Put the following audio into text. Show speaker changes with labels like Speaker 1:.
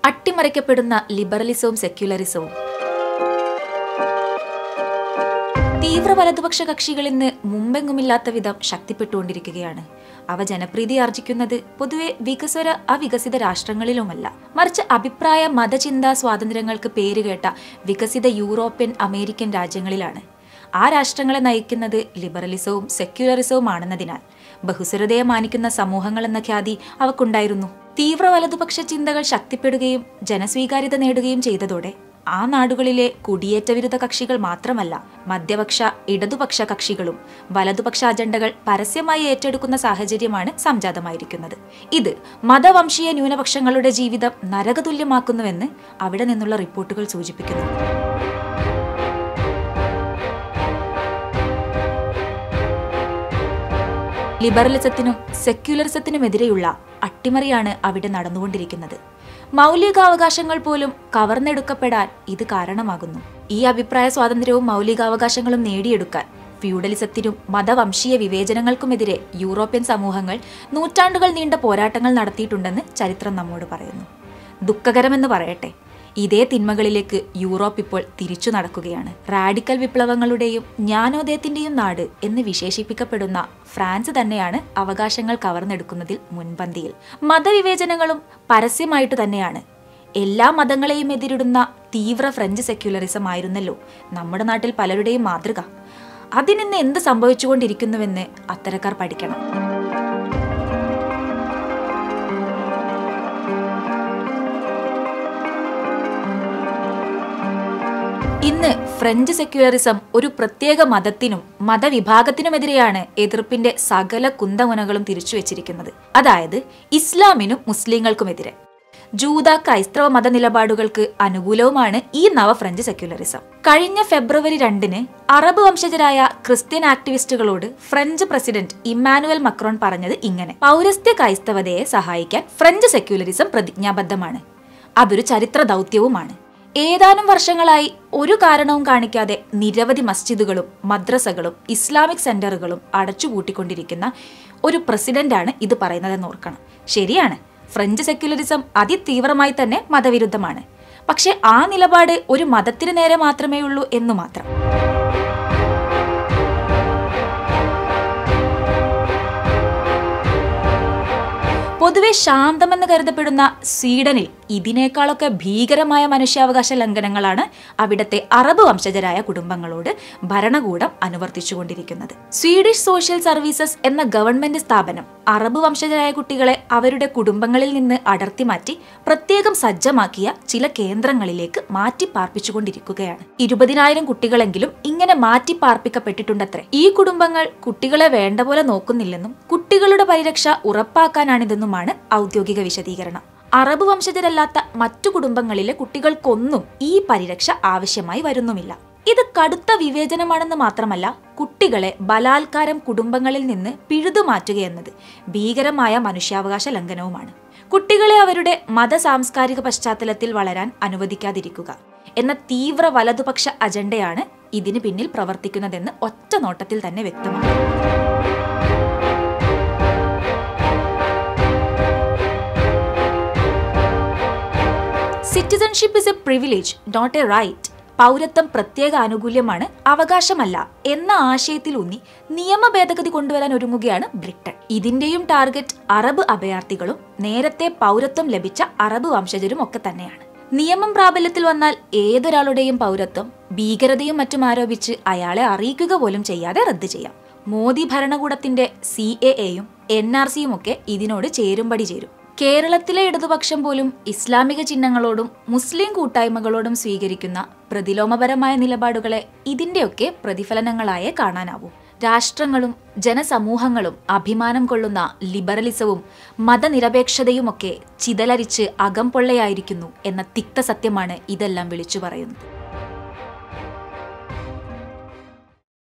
Speaker 1: അട്ടിമറിക്കപ്പെടുന്ന ലിബറലിസവും സെക്യുലറിസവും തീവ്ര വലതുപക്ഷ കക്ഷികൾ ഇന്ന് മുമ്പെങ്ങുമില്ലാത്ത വിധം ശക്തിപ്പെട്ടുകൊണ്ടിരിക്കുകയാണ് അവ ജനപ്രീതി ആർജിക്കുന്നത് പൊതുവെ വികസ്വര അവികസിത രാഷ്ട്രങ്ങളിലുമല്ല മറിച്ച് അഭിപ്രായ മതചിന്താ സ്വാതന്ത്ര്യങ്ങൾക്ക് പേരുകേട്ട വികസിത യൂറോപ്യൻ അമേരിക്കൻ രാജ്യങ്ങളിലാണ് ആ രാഷ്ട്രങ്ങളെ നയിക്കുന്നത് ലിബറലിസവും സെക്യുലറിസവും ആണെന്നതിനാൽ ബഹുസ്വരതയെ മാനിക്കുന്ന സമൂഹങ്ങൾ എന്ന ഖ്യാതി അവക്കുണ്ടായിരുന്നു തീവ്ര വലതുപക്ഷ ചിന്തകൾ ശക്തിപ്പെടുകയും ജനസ്വീകാര്യത നേടുകയും ചെയ്തതോടെ ആ നാടുകളിലെ കുടിയേറ്റ വിരുദ്ധ കക്ഷികൾ മാത്രമല്ല മധ്യപക്ഷ ഇടതുപക്ഷ കക്ഷികളും വലതുപക്ഷ അജണ്ടകൾ പരസ്യമായി ഏറ്റെടുക്കുന്ന സാഹചര്യമാണ് സംജാതമായിരിക്കുന്നത് ഇത് മതവംശീയ ന്യൂനപക്ഷങ്ങളുടെ ജീവിതം നരകതുല്യമാക്കുന്നുവെന്ന് അവിടെ നിന്നുള്ള റിപ്പോർട്ടുകൾ സൂചിപ്പിക്കുന്നു ലിബറലിസത്തിനും സെക്യുലറിസത്തിനുമെതിരെയുള്ള അട്ടിമറിയാണ് അവിടെ നടന്നുകൊണ്ടിരിക്കുന്നത് മൗലികാവകാശങ്ങൾ പോലും കവർന്നെടുക്കപ്പെടാൻ ഇത് കാരണമാകുന്നു ഈ അഭിപ്രായ സ്വാതന്ത്ര്യവും മൗലികാവകാശങ്ങളും നേടിയെടുക്കാൻ ഫ്യൂഡലിസത്തിനും മതവംശീയ വിവേചനങ്ങൾക്കുമെതിരെ യൂറോപ്യൻ സമൂഹങ്ങൾ നൂറ്റാണ്ടുകൾ നീണ്ട പോരാട്ടങ്ങൾ നടത്തിയിട്ടുണ്ടെന്ന് ചരിത്രം നമ്മോട് പറയുന്നു ദുഃഖകരമെന്ന് പറയട്ടെ ഇതേ തിന്മകളിലേക്ക് യൂറോപ്പ് ഇപ്പോൾ തിരിച്ചു നടക്കുകയാണ് റാഡിക്കൽ വിപ്ലവങ്ങളുടെയും ജ്ഞാനോദയത്തിന്റെയും നാട് എന്ന് വിശേഷിപ്പിക്കപ്പെടുന്ന ഫ്രാൻസ് തന്നെയാണ് അവകാശങ്ങൾ കവർന്നെടുക്കുന്നതിൽ മുൻപന്തിയിൽ മതവിവേചനങ്ങളും പരസ്യമായിട്ട് തന്നെയാണ് എല്ലാ മതങ്ങളെയും എതിരിടുന്ന തീവ്ര ഫ്രഞ്ച് സെക്യുലറിസം ആയിരുന്നല്ലോ നമ്മുടെ നാട്ടിൽ പലരുടെയും മാതൃക അതിനിന്ന് എന്ത് സംഭവിച്ചുകൊണ്ടിരിക്കുന്നുവെന്ന് അത്തരക്കാർ പഠിക്കണം ഇന്ന് ഫ്രഞ്ച് സെക്യുലറിസം ഒരു പ്രത്യേക മതത്തിനും മതവിഭാഗത്തിനുമെതിരെയാണ് എതിർപ്പിന്റെ സകല കുന്തമുനകളും തിരിച്ചുവച്ചിരിക്കുന്നത് അതായത് ഇസ്ലാമിനും മുസ്ലിങ്ങൾക്കുമെതിരെ ജൂത ക്രൈസ്തവ മത നിലപാടുകൾക്ക് അനുകൂലവുമാണ് ഈ നവ ഫ്രഞ്ച് സെക്യുലറിസം കഴിഞ്ഞ ഫെബ്രുവരി രണ്ടിന് അറബ് വംശജരായ ക്രിസ്ത്യൻ ആക്ടിവിസ്റ്റുകളോട് ഫ്രഞ്ച് പ്രസിഡന്റ് ഇമ്മാനുവൽ മക്രോൺ പറഞ്ഞത് ഇങ്ങനെ പൗരസ്ത്യ ക്രൈസ്തവതയെ സഹായിക്കാൻ ഫ്രഞ്ച് സെക്യുലറിസം പ്രതിജ്ഞാബദ്ധമാണ് അതൊരു ചരിത്ര ദൗത്യവുമാണ് ഏതാനും വർഷങ്ങളായി ഒരു കാരണവും കാണിക്കാതെ നിരവധി മസ്ജിദുകളും മദ്രസകളും ഇസ്ലാമിക് സെന്ററുകളും അടച്ചുപൂട്ടിക്കൊണ്ടിരിക്കുന്ന ഒരു പ്രസിഡന്റാണ് ഇത് പറയുന്നതെന്ന് ഓർക്കണം ശരിയാണ് ഫ്രഞ്ച് സെക്യുലറിസം അതിതീവ്രമായി തന്നെ മതവിരുദ്ധമാണ് പക്ഷെ ആ നിലപാട് ഒരു മതത്തിന് നേരെ മാത്രമേ ഉള്ളൂ എന്നു മാത്രം പൊതുവെ ശാന്തമെന്ന് കരുതപ്പെടുന്ന സ്വീഡനിൽ ഇതിനേക്കാളൊക്കെ ഭീകരമായ മനുഷ്യാവകാശ ലംഘനങ്ങളാണ് അവിടുത്തെ അറബ് വംശജരായ കുടുംബങ്ങളോട് ഭരണകൂടം അനുവർത്തിച്ചുകൊണ്ടിരിക്കുന്നത് സ്വീഡിഷ് സോഷ്യൽ സർവീസസ് എന്ന ഗവൺമെന്റ് സ്ഥാപനം അറബ് വംശജരായ കുട്ടികളെ അവരുടെ കുടുംബങ്ങളിൽ നിന്ന് അടർത്തി മാറ്റി പ്രത്യേകം സജ്ജമാക്കിയ ചില കേന്ദ്രങ്ങളിലേക്ക് മാറ്റി പാർപ്പിച്ചുകൊണ്ടിരിക്കുകയാണ് ഇരുപതിനായിരം കുട്ടികളെങ്കിലും ഇങ്ങനെ മാറ്റി പാർപ്പിക്കപ്പെട്ടിട്ടുണ്ടത്രേ ഈ കുടുംബങ്ങൾ കുട്ടികളെ വേണ്ട പോലെ നോക്കുന്നില്ലെന്നും കുട്ടികളുടെ പരിരക്ഷ ഉറപ്പാക്കാനാണിതെന്നുമാണ് ഔദ്യോഗിക വിശദീകരണം അറബ് വംശജരല്ലാത്ത മറ്റു കുടുംബങ്ങളിലെ കുട്ടികൾക്കൊന്നും ഈ പരിരക്ഷ ആവശ്യമായി വരുന്നുമില്ല ഇത് കടുത്ത വിവേചനമാണെന്ന് മാത്രമല്ല കുട്ടികളെ ബലാത്കാരം കുടുംബങ്ങളിൽ നിന്ന് പിഴുതുമാറ്റുകയെന്നത് ഭീകരമായ മനുഷ്യാവകാശ ലംഘനവുമാണ് കുട്ടികളെ അവരുടെ മത സാംസ്കാരിക പശ്ചാത്തലത്തിൽ വളരാൻ അനുവദിക്കാതിരിക്കുക എന്ന തീവ്ര വലതുപക്ഷ അജണ്ടയാണ് ഇതിന് പിന്നിൽ പ്രവർത്തിക്കുന്നതെന്ന് ഒറ്റ നോട്ടത്തിൽ തന്നെ വ്യക്തമാണ് citizenship is a privilege not a right പൗരത്വം പ്രത്യേക ആനുകൂല്യമാണ് അവകാശമല്ല എന്ന ആശയത്തിലൂന്നി നിയമ ഭേദഗതി കൊണ്ടുവരാൻ ഒരുങ്ങുകയാണ് ബ്രിട്ടൻ ഇതിന്റെയും ടാർഗറ്റ് അറബ് അഭയാർത്ഥികളും നേരത്തെ പൗരത്വം ലഭിച്ച അറബ് വംശജരും ഒക്കെ തന്നെയാണ് നിയമം പ്രാബല്യത്തിൽ വന്നാൽ ഏതൊരാളുടെയും പൗരത്വം ഭീകരതയും മറ്റും ആരോപിച്ച് അയാളെ അറിയിക്കുക പോലും ചെയ്യാതെ റദ്ദ് ചെയ്യാം മോദി ഭരണകൂടത്തിന്റെ സി എ എയും എൻ ആർ സിയും ഒക്കെ ഇതിനോട് ചേരുംപടി ചേരും കേരളത്തിലെ ഇടതുപക്ഷം പോലും ഇസ്ലാമിക ചിഹ്നങ്ങളോടും മുസ്ലിം കൂട്ടായ്മകളോടും സ്വീകരിക്കുന്ന പ്രതിലോമപരമായ നിലപാടുകളെ ഇതിന്റെയൊക്കെ പ്രതിഫലനങ്ങളായേ കാണാനാവൂ രാഷ്ട്രങ്ങളും ജനസമൂഹങ്ങളും അഭിമാനം കൊള്ളുന്ന ലിബറലിസവും മതനിരപേക്ഷതയുമൊക്കെ ചിതലരിച്ച് അകം പൊള്ളയായിരിക്കുന്നു എന്ന തിക്ത സത്യമാണ് ഇതെല്ലാം വിളിച്ചു പറയുന്നത്